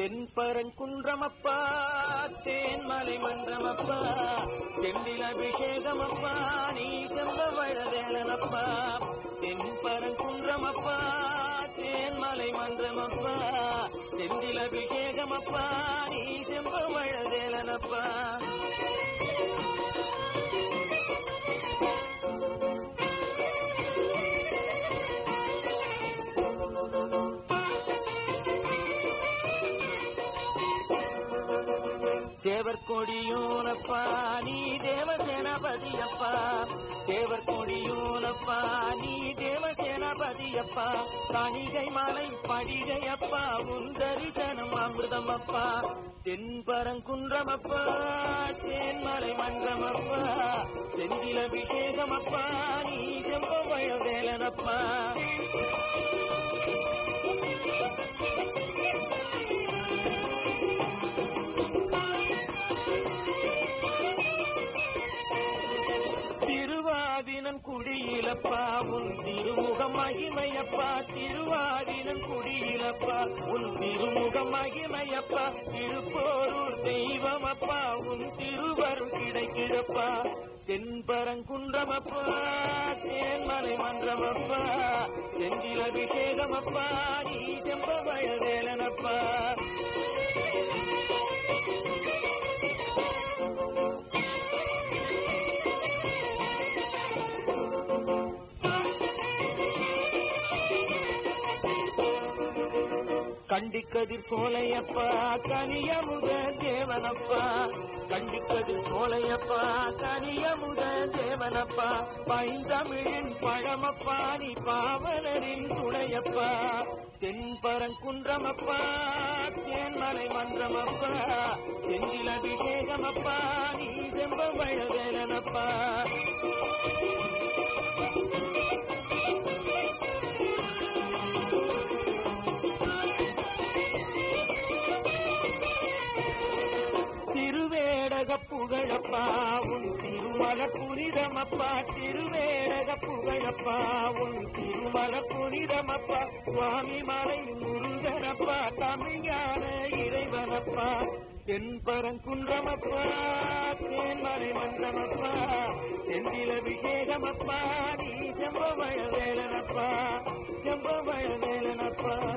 தென்பரங்குன்றமப்பா தேன்மலை மன்றமப்பா தென்னில் அபிஷேகமப்பா நீ செம்ப வழதேலனப்பா தென்பரங்குன்றமப்பா தேன்மலை மன்றமப்பா தென்னில் அபிஷேகமப்பா நீ செம்ப வழதேலனப்பா தேவர் கொடியோனப்பா நீ தேவசேனாபதியப்பா தேவர் கொடியோனப்பா நீ தேவசேனாபதியப்பா கணிகை மலை படிகையப்பா உன் தரிசனம் அமிர்தமப்பா தென்பரங்குன்றமப்பா தேன்மலை மன்றமப்பா செந்தில் அபிஷேகமப்பா நீ செம்ப வயவேலனப்பா திருவாதினன் குடியிலப்பா உன் திருமுகம் மகிமையப்பா திருவாதினன் குடியிலப்பா உன் திருமுகம் மகிமையப்பா திருப்போரூர் தெய்வமப்பா உன் திருவருள் கிடைக்கிறப்பா தென்பரங்குன்றமப்பா தேன்மலை மன்றமப்பா செந்தில் அபிஷேகமப்பா நீ செம்ப வயவேலனப்பா கண்டிக்கதிர் சோலையப்பா கனியமுத தேவனப்பா கண்டிக்கதிர் சோலையப்பா கனியமுத தேவனப்பா பைந்தமிழின் பழமப்பா நீ பாவலரின் துணையப்பா தென்பரங்குன்றமப்பா தேன்மலை மன்றமப்பா செந்தில் அபிஷேகமப்பா நீ செம்ப மழவேலனப்பா திருவேடக புகழப்பா உன் திருமல புனிதமப்பா திருவேடக புகழப்பா உன் திருமல புனிதமப்பா சுவாமி மலை முருகனப்பா தமிழான இறைவனப்பா தென்பரங்குன்றமப்பா தேன்மலை மன்றமப்பா செந்தில விஜேகமப்பா நீ செம்பமய வேலனப்பா செம்பமய வேலனப்பா